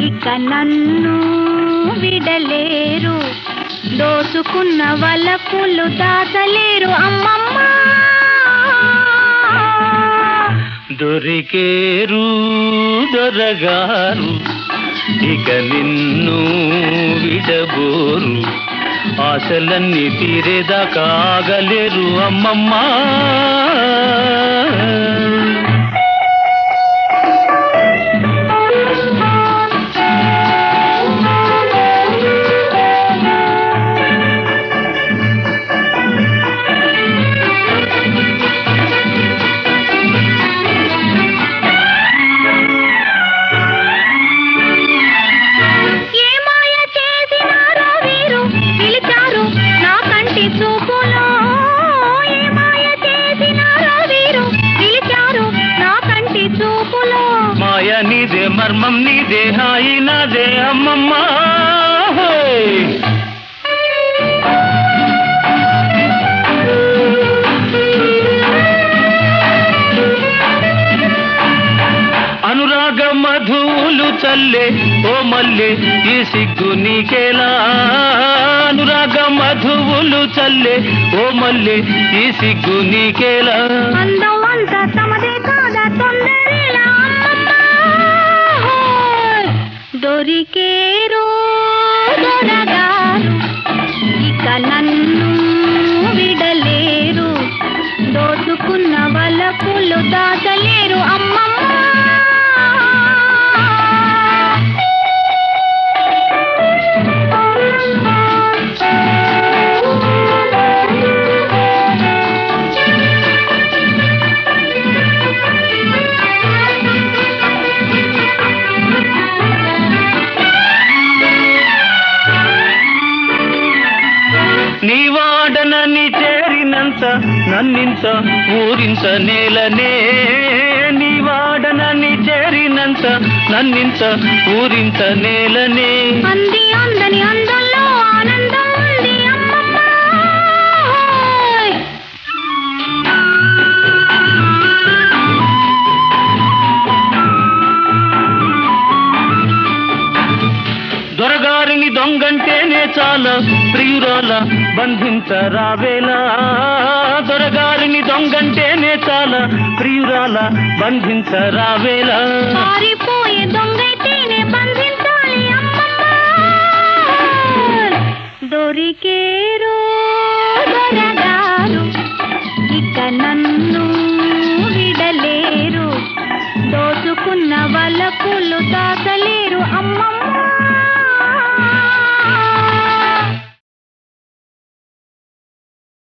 ఇక నన్ను విడలేరు దోచుకున్న వలపులు దాచలేరు అమ్మమ్మ దొరికేరు దొరగారు ఇక నిన్ను విడబోరు ఆశలన్నీ తీరేదాకా ఆగలేరు అమ్మమ్మా ఏ మాయ చేసినారో వీరు పిలిచారు నా కంటి చూపులో ఏ మాయ చేసినారో వీరు పిలిచారు నా కంటి చూపులో మాయ నీదే మర్మం నీదే హాయి నాదే అమ్మమ్మా హోయ్. అనురాగ మధువులు చల్లే ఓ మల్లె ఈ సిగ్గు నీకేలా అనురాగ మధువులు చల్లే ఓ మల్లె ఈ సిగ్గు నీకేలా అందం అంతా తమదే కాదా తొందరేలా అమ్మమ్మ హోయ్. దొరికేరు దొరగారు ఇక నన్ను విడలేరు దోచుకున్న వలపులు దాచలేరు అమ్మమ్మ నీ వాడనని చేరినంత నన్నింత ఊరింత నేలనే నీ వాడనని చేరినంత నన్నింత ఊరింత నేలనే అంది అందని అందంలో ఆనందం ఉంది అమ్మమ్మ హోయ్. దొరగారిని దొంగంటేనే చాలా ప్రియురాల బంధించరావేలా దొరగారిని దొంగంటేనే చాలా ప్రియురాల బంధించరావేలా పారిపోయే దొంగైతేనే బంధించాలి అమ్మమ్మ దొరికేరు దొరగారు ఇక నన్ను